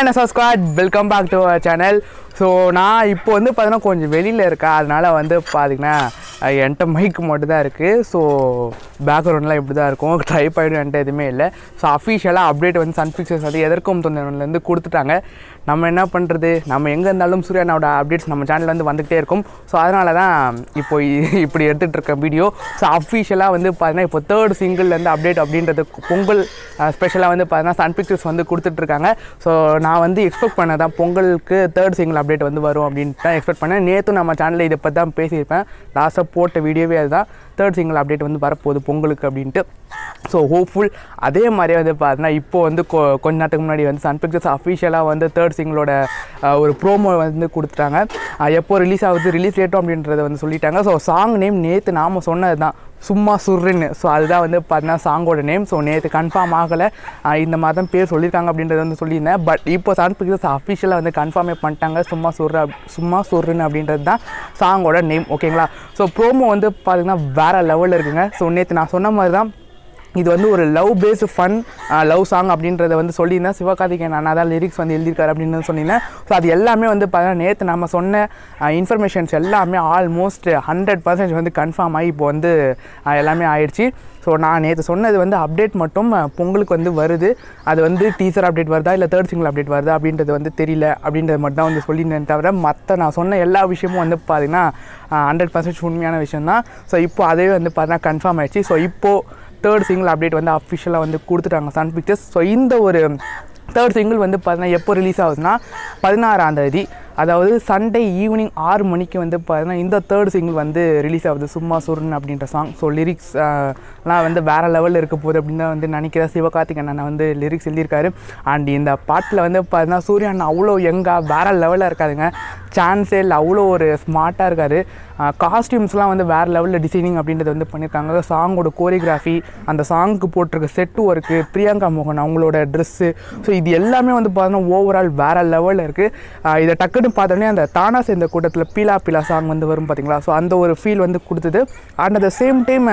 hi நசா squad welcome back to our channel so நான் இப்போ வந்து பார்த்தீங்கன்னா கொஞ்சம் வெளியில் இருக்கேன் அதனால் வந்து பார்த்தீங்கன்னா அஹ், என்கிட்ட மைக் மட்டும் தான் இருக்குது ஸோ பேக்ரவுண்ட்லாம் இப்படி தான் இருக்கும் ட்ரை பண்ணிடும் என்கிட்ட எதுவுமே இல்லை ஸோ அஃபிஷியலாக அப்டேட் வந்து சன் பிக்சர்ஸ் வந்து எதற்கும் தொந்தரவுலேருந்து கொடுத்துட்டாங்க நம்ம என்ன பண்ணுறது நம்ம எங்கே இருந்தாலும் சூர்யானோட அப்டேட்ஸ் நம்ம சேனலில் வந்து வந்துகிட்டே இருக்கும் ஸோ அதனால தான் இப்போ இ- இப்படி எடுத்துகிட்டு இருக்க வீடியோ ஸோ அஃபிஷியலாக வந்து பார்த்தீங்கன்னா இப்போ தேர்ட் சிங்கிள்லேருந்து அப்டேட் அப்படின்றது பொங்கல் ஸ்பெஷலாக வந்து பார்த்தீங்கன்னா சன் பிக்சர்ஸ் வந்து கொடுத்துட்ருக்காங்க ஸோ நான் வந்து எக்ஸ்பெக்ட் பண்ண தான் பொங்கலுக்கு தேர்ட் சிங்கிள் அப்டேட் வந்து வரும் அப்படின்ட்டு தான் எக்ஸ்பெக்ட் பண்ணேன் நேற்று நம்ம சேனலில் இதை பற்றி தான் பேசியிருப்பேன் லாஸ்ட்டாக போட்ட வீடியோவே அதுதான் தேர்ட் சிங்கிள் அப்டேட் வந்து வரப்போகுது பொங்கலுக்கு அப்படின்ட்டு ஸோ ஹோப்ஃபுல் அதே மாதிரியே வந்து பார்த்தீங்கன்னா இப்போ வந்து கொ கொஞ்ச நேரத்துக்கு முன்னாடி வந்து சன் பிக்சர்ஸ் அஃபிஷியலாக வந்து தேர்ட் சிங்கிளோட ஒரு ப்ரோமோ வந்து கொடுத்துட்டாங்க அஹ் எப்போ ரிலீஸ் ஆகுது ரிலீஸ் டேட்டும் அப்படின்றத வந்து சொல்லிட்டாங்க ஸோ சாங் நேம் நேற்று நாம் சொன்னது தான் சும்மா சுர்ருன்னு ஸோ அதுதான் வந்து பார்த்தீங்கன்னா சாங்கோட நேம் ஸோ நேற்று கன்ஃபார்ம் ஆகலை அஹ் இந்த மாதிரி தான் பேர் சொல்லியிருக்காங்க அப்படின்றத வந்து சொல்லியிருந்தேன் பட் இப்போ சன் பிக்சர்ஸ் அஃபிஷியலாக வந்து கன்ஃபார்மே பண்ணிட்டாங்க சும்மா சுர்ரு அப்- சும்மா சுர்ருன்னு அப்படின்றது தான் சாங்கோட நேம் ஓகேங்களா ஸோ ப்ரோமோ வந்து பார்த்தீங்கன்னா வேறு லெவலில் இருக்குங்க ஸோ நேற்று நான் சொன்ன மாதிரி தான் இது வந்து ஒரு love based fun love song அப்படின்றத வந்து சொல்லியிருந்தேன் சிவகார்த்திகேயன் அண்ணா தான் லிரிக்ஸ் வந்து எழுதியிருக்காரு அப்படின்னு வந்து சொல்லியிருந்தேன் ஸோ அது எல்லாமே வந்து பார்த்தீங்கன்னா நேற்று நம்ம சொன்ன இன்ஃபர்மேஷன்ஸ் எல்லாமே ஆல்மோஸ்ட் ஹண்ட்ரட் பர்சன்டேஜ் வந்து கன்ஃபார்ம் ஆகி இப்போ வந்து அஹ், எல்லாமே ஆயிடுச்சு ஸோ நான் நேற்று சொன்னது வந்து அப்டேட் மட்டும் அஹ், பொங்கலுக்கு வந்து வருது அது வந்து டீசர் அப்டேட் வருதா இல்லை தேர்ட் சிங்கிள் அப்டேட் வருதா அப்படின்றது வந்து தெரியல அப்படின்றது மட்டும் தான் வந்து சொல்லியிருந்தேன் தவிர மற்ற நான் சொன்ன எல்லா விஷயமும் வந்து பார்த்தீங்கன்னா ஹண்ட்ரட் பர்சன்டேஜ் உண்மையான விஷயம் தான் ஸோ இப்போ அதே வந்து பார்த்தீங்கன்னா கன்ஃபார்ம் ஆயிடுச்சு ஸோ இப்போது தேர்ட் சிங்கிள் அப்டேட் வந்து அஃபிஷியலாக வந்து கொடுத்துட்டாங்க சன் பிக்சர்ஸ் ஸோ இந்த ஒரு தேர்ட் சிங்கிள் வந்து பார்த்தீங்கன்னா எப்போ ரிலீஸ் ஆகுதுன்னா பதினாறாம் தேதி அதாவது சண்டே ஈவினிங் ஆறு மணிக்கு வந்து பார்த்தீங்கன்னா இந்த தேர்ட் சிங்கிள் வந்து ரிலீஸ் ஆகுது சும்மா சுருன் அப்படின்ற சாங் ஸோ லிரிக்ஸ் எல்லாம் வந்து வேறு லெவலில் இருக்க போகுது அப்படின்னு தான் வந்து நினைக்கிறேன் சிவகார்த்திகேயன் அண்ணன் வந்து லிரிக்ஸ் எழுதியிருக்காரு அண்ட் இந்த பாட்டில் வந்து பார்த்தீங்கன்னா சூர்யா அண்ணா அவ்வளோ எங்காக வேறு லெவலில் இருக்காதுங்க சான்ஸே இல்லை அவ்வளோ ஒரு ஸ்மார்ட்டாக இருக்காரு காஸ்டியூம்ஸ்லாம் வந்து வேறு லெவலில் டிசைனிங் அப்படின்றது வந்து பண்ணியிருக்காங்க சாங்கோட கோரியோகிராஃபி அந்த சாங்க்கு போட்டிருக்க செட்டு ஒர்க்கு பிரியங்கா மோகன் அவங்களோட ட்ரெஸ்ஸு ஸோ இது எல்லாமே வந்து பார்த்தீங்கன்னா ஓவரால் வேறு லெவலில் இருக்குது இதை டக்குன்னு பார்த்தோன்னே அந்த தானா சேர்ந்த கூட்டத்தில் பீலா பீலா சாங் வந்து வரும் பார்த்தீங்களா ஸோ அந்த ஒரு ஃபீல் வந்து கொடுத்தது and at the same time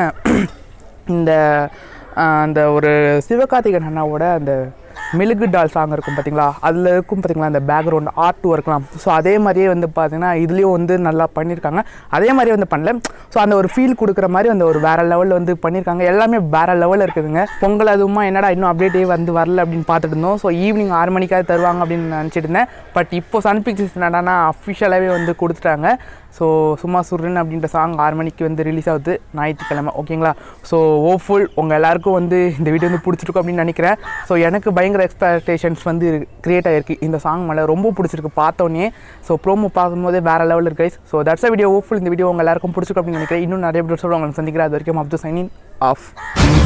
இந்த ஆஹ், அந்த ஒரு சிவகார்த்திகேயன் அண்ணாவோட அந்த மெழுகு டால் சாங் இருக்கும் பார்த்தீங்களா அதில் இருக்கும் பார்த்தீங்களா அந்த பேக்ரவுண்ட் ஆர்ட் ஒர்க்லாம் ஸோ அதே மாதிரியே வந்து பார்த்தீங்கன்னா இதுலேயும் வந்து நல்லா பண்ணியிருக்காங்க அதே மாதிரி வந்து பண்ணல ஸோ அந்த ஒரு ஃபீல் கொடுக்குற மாதிரி அந்த ஒரு வேறு லெவலில் வந்து பண்ணியிருக்காங்க எல்லாமே வேறு லெவலில் இருக்குதுங்க பொங்கல் அதுவுமா என்னடா இன்னும் அப்டேட்டே வந்து வரல அப்படின்னு பார்த்துட்டு இருந்தோம் ஸோ ஈவினிங் ஆறு மணிக்காவது தருவாங்க அப்படின்னு நினச்சிட்டு இருந்தேன் பட் இப்போ சன் பிக்சர்ஸ் என்னடானா அஃபிஷியலாகவே வந்து கொடுத்துட்டாங்க ஸோ சும்மா சுருன்னு அப்படின்ற சாங் ஆறு மணிக்கு வந்து ரிலீஸ் ஆகுது ஞாயிற்றுக்கிழமை ஓகேங்களா ஸோ ஓஃபுல் உங்கள் எல்லாருக்கும் வந்து இந்த வீடியோ வந்து பிடிச்சிருக்கும் அப்படின்னு நினைக்கிறேன் ஸோ எனக்கு பயங்கர எக்ஸ்பெக்டேஷன்ஸ் வந்து க்ரியேட் ஆகிருக்கு இந்த சாங் மேலே ரொம்ப பிடிச்சிருக்கு பார்த்தோன்னே ஸோ ப்ரோமோ பார்க்கும்போது வேறு லெவலில் இருக்கு so that's a video awful இந்த வீடியோ உங்கள் எல்லாருக்கும் பிடிச்சிருக்கும் அப்படின்னு நினைக்கிறேன் இன்னும் நிறைய வீடியோஸோட உங்களுக்கு சந்திக்கிறேன் அது வரைக்கும் அப்து சைனின் ஆஃப்